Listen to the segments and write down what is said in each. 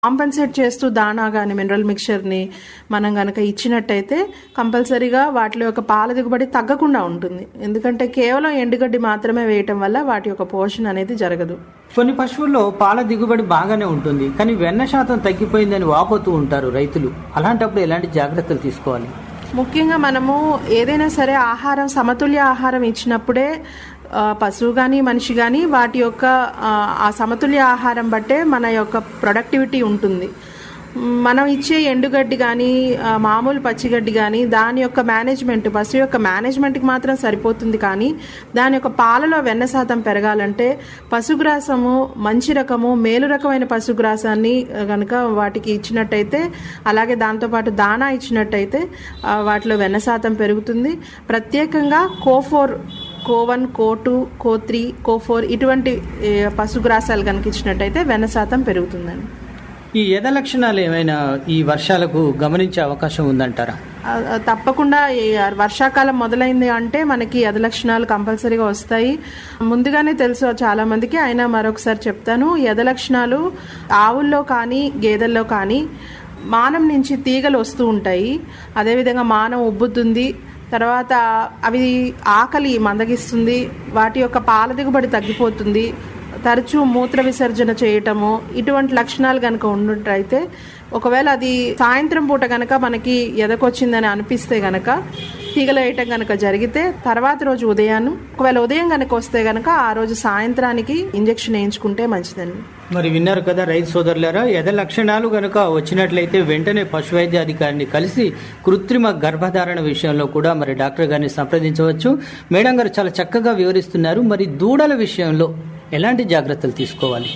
compensate చేస్తూ దానా కానీ మినరల్ మిక్చర్ని మనం గనక ఇచ్చినట్టయితే కంపల్సరీగా వాటి యొక్క పాల దిగుబడి తగ్గకుండా ఉంటుంది ఎందుకంటే కేవలం ఎండుగడ్డి మాత్రమే వేయటం వల్ల వాటి యొక్క పోషణ అనేది జరగదు కొన్ని పశువుల్లో పాల దిగుబడి బాగానే ఉంటుంది కానీ వెన్న శాతం తగ్గిపోయిందని వాపోతూ ఉంటారు రైతులు అలాంటప్పుడు ఎలాంటి జాగ్రత్తలు తీసుకోవాలి ముఖ్యంగా మనము ఏదైనా సరే ఆహారం సమతుల్య ఆహారం ఇచ్చినప్పుడే ఆ, పశువు కానీ మనిషి కానీ వాటి యొక్క ఆ, ఆ సమతుల్య ఆహారం బట్టే మన యొక్క ప్రొడక్టివిటీ ఉంటుంది మ్, మనం ఇచ్చే ఎండుగడ్డి కానీ ఆ, మామూలు పచ్చిగడ్డి కానీ దాని యొక్క మేనేజ్మెంట్ పశువు యొక్క మేనేజ్మెంట్కి మాత్రం సరిపోతుంది కానీ దాని యొక్క పాలలో వెన్న శాతం పెరగాలంటే పశుగ్రాసము మంచి రకము మేలు రకమైన పశుగ్రాసాన్ని కనుక వాటికి ఇచ్చినట్టయితే అలాగే దాంతోపాటు దానా ఇచ్చినట్టయితే ఆ, వాటిలో వెన్న శాతం పెరుగుతుంది ప్రత్యేకంగా CO four CO one CO two CO three CO four ఇటువంటి ఏ, పశుగ్రాసాలు కనుక ఇచ్చినట్టయితే వెన్న శాతం పెరుగుతుందండి ఈ ఎద లక్షణాలు ఏమైనా ఈ వర్షాలకు గమనించే అవకాశం ఉందంటారా ఆ, ఆ, తప్పకుండా ఈ వర్షాకాలం మొదలైంది అంటే మనకి అద లక్షణాలు కంపల్సరీగా వస్తాయి ముందుగానే తెలుసు చాలా మందికి అయినా మరొకసారి చెప్తాను ఎద లక్షణాలు ఆవుల్లో కానీ గేదెల్లో కానీ మానం నుంచి తీగలు వస్తూ ఉంటాయి అదేవిధంగా మానం ఉబ్బుతుంది తర్వాత అవి ఆకలి మందగిస్తుంది వాటి యొక్క పాల దిగుబడి తగ్గిపోతుంది తరచూ మూత్ర విసర్జన చేయటము ఇటువంటి లక్షణాలు కనుక ఉన్నట్టయితే ఒకవేళ అది సాయంత్రం పూట గనక మనకి ఎదకొచ్చిందని అనిపిస్తే గనక తీగలేయటం గనక జరిగితే తర్వాత రోజు ఉదయాన్ని ఒకవేళ ఉదయం గనక వస్తే గనక ఆ రోజు సాయంత్రానికి ఇంజెక్షన్ వేయించుకుంటే మంచిదండి మరి విన్నారు కదా రైతు సోదరులారా ఎద లక్షణాలు గనుక వచ్చినట్లయితే వెంటనే పశు వైద్య అధికారిని కలిసి కృత్రిమ గర్భధారణ విషయంలో కూడా మరి డాక్టర్ గారిని సంప్రదించవచ్చు మేడం గారు చాలా చక్కగా వివరిస్తున్నారు మరి దూడల విషయంలో ఎలాంటి జాగ్రత్తలు తీసుకోవాలి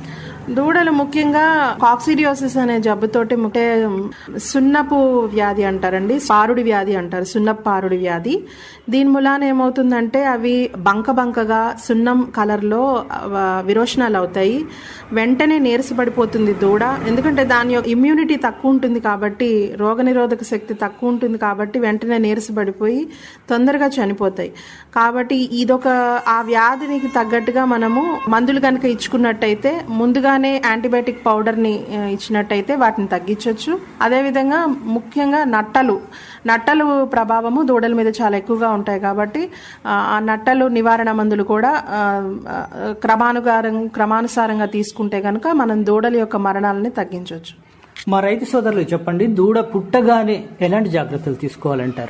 దూడలు ముఖ్యంగా కాక్సిడియోసిస్ అనే జబ్బుతోటి ముఖ్య సున్నపు వ్యాధి అంటారండి పారుడి వ్యాధి అంటారు సున్నపు పారుడి వ్యాధి దీని మూలాన ఏమవుతుందంటే అవి బంక బంకగా సున్నం కలర్లో ఆ, విరోచనాలు అవుతాయి వెంటనే నీరసపడిపోతుంది దూడ ఎందుకంటే దాని యొక్క ఇమ్యూనిటీ తక్కువ ఉంటుంది కాబట్టి రోగనిరోధక శక్తి తక్కువ ఉంటుంది కాబట్టి వెంటనే నీరసపడిపోయి తొందరగా చనిపోతాయి కాబట్టి ఇదొక ఆ వ్యాధినికి తగ్గట్టుగా మనము మందులు కనుక ఇచ్చుకున్నట్టయితే ముందుగానే యాంటీబయాటిక్ పౌడర్ని ఆ, ఇచ్చినట్టయితే వాటిని తగ్గించవచ్చు అదేవిధంగా ముఖ్యంగా నట్టలు నట్టలు ప్రభావము దూడల మీద చాలా ఎక్కువగా ఉంటాయి కాబట్టి ఆ, ఆ నట్టలు నివారణ మందులు కూడా ఆ, ఆ, క్రమానుగారం క్రమానుసారంగా తీసుకుంటే కనుక మనం దూడల యొక్క మరణాలని తగ్గించవచ్చు మా రైతు సోదరులు చెప్పండి దూడ పుట్టగానే ఎలాంటి జాగ్రత్తలు తీసుకోవాలంటారు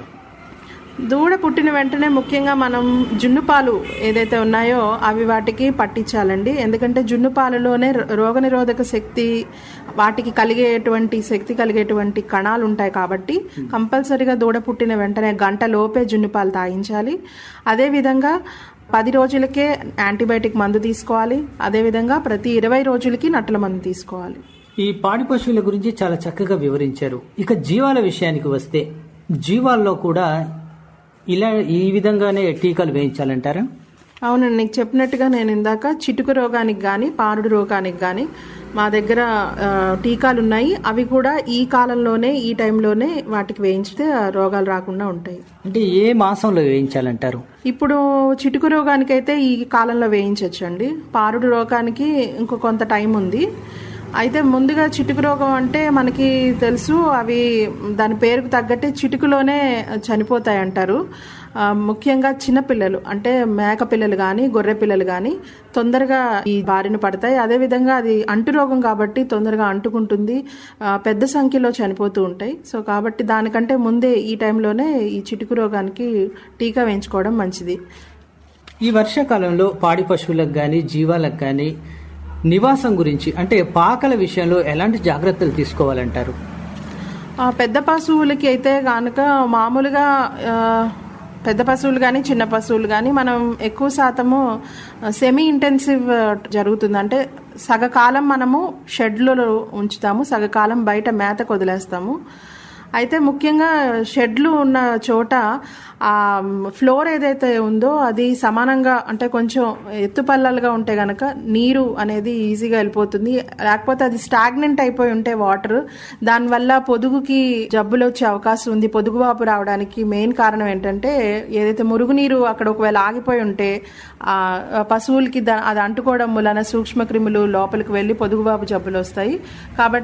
దూడ పుట్టిన వెంటనే ముఖ్యంగా మనం జున్ను పాలు ఏదైతే ఉన్నాయో అవి వాటికి పట్టించాలండి ఎందుకంటే జున్ను పాలలోనే రో- రోగనిరోధక శక్తి వాటికి కలిగేటువంటి శక్తి కలిగేటువంటి కణాలు ఉంటాయి కాబట్టి కంపల్సరీగా దూడ పుట్టిన వెంటనే గంట లోపే జున్ను పాలు తాగించాలి అదేవిధంగా పది రోజులకే యాంటీబయాటిక్ మందు తీసుకోవాలి అదేవిధంగా ప్రతి ఇరవై రోజులకి నట్టల మందు తీసుకోవాలి ఈ పాడి పశువుల గురించి చాలా చక్కగా వివరించారు ఇక జీవాల విషయానికి వస్తే జీవాల్లో కూడా ఇలా ఈ విధంగానే టీకాలు వేయించాలంటారా అవునండి నీకు చెప్పినట్టుగా నేను ఇందాక చిటుకు రోగానికి కానీ పారుడు రోగానికి కానీ మా దగ్గర ఆ, టీకాలు ఉన్నాయి అవి కూడా ఈ కాలంలోనే ఈ టైంలోనే వాటికి వేయించితే ఆ రోగాలు రాకుండా ఉంటాయి అంటే ఏ మాసంలో వేయించాలంటారు ఇప్పుడు చిటుకు రోగానికైతే ఈ కాలంలో వేయించవచ్చండి పారుడు రోగానికి ఇంకో కొంత టైం ఉంది అయితే ముందుగా చిటుకు రోగం అంటే మనకి తెలుసు అవి దాని పేరుకు తగ్గట్టే చిటుకులోనే చనిపోతాయి అంటారు ఆ, ముఖ్యంగా చిన్నపిల్లలు అంటే మేక పిల్లలు కానీ గొర్రె పిల్లలు కానీ తొందరగా ఈ బారిన పడతాయి అదేవిధంగా అది అంటు రోగం కాబట్టి తొందరగా అంటుకుంటుంది ఆ, పెద్ద సంఖ్యలో చనిపోతూ ఉంటాయి సో కాబట్టి దానికంటే ముందే ఈ టైంలోనే ఈ చిటుకు రోగానికి టీకా వేయించుకోవడం మంచిది ఈ వర్షాకాలంలో పాడి పశువులకు కానీ జీవాలకు కానీ నివాసం గురించి అంటే పాకల విషయంలో ఎలాంటి జాగ్రత్తలు తీసుకోవాలంటారు ఆ, పెద్ద పశువులకి అయితే కనుక మామూలుగా ఆ, పెద్ద పశువులు కానీ చిన్న పశువులు కానీ మనం ఎక్కువ శాతము సెమీ ఇంటెన్సివ్ జరుగుతుంది అంటే సగకాలం మనము షెడ్లలో ఉంచుతాము సగకాలం బయట మేతకు వదిలేస్తాము అయితే ముఖ్యంగా షెడ్లు ఉన్న చోట ఆ ఫ్లోర్ ఏదైతే ఉందో అది సమానంగా అంటే కొంచెం ఎత్తుపల్లాలుగా ఉంటే గనక నీరు అనేది ఈజీగా వెళ్ళిపోతుంది లేకపోతే అది స్టాగ్నెంట్ అయిపోయి ఉంటే వాటర్ దానివల్ల పొదుగుకి జబ్బులు వచ్చే అవకాశం ఉంది పొదుగు వాపు రావడానికి మెయిన్ కారణం ఏంటంటే ఏదైతే మురుగునీరు అక్కడ ఒకవేళ ఆగిపోయి ఉంటే ఆ పశువులకి దా- అది అంటుకోవడం వలన సూక్ష్మ క్రిములు లోపలికి వెళ్ళి పొదుగువాపు జబ్బులు వస్తాయి కాబట్టి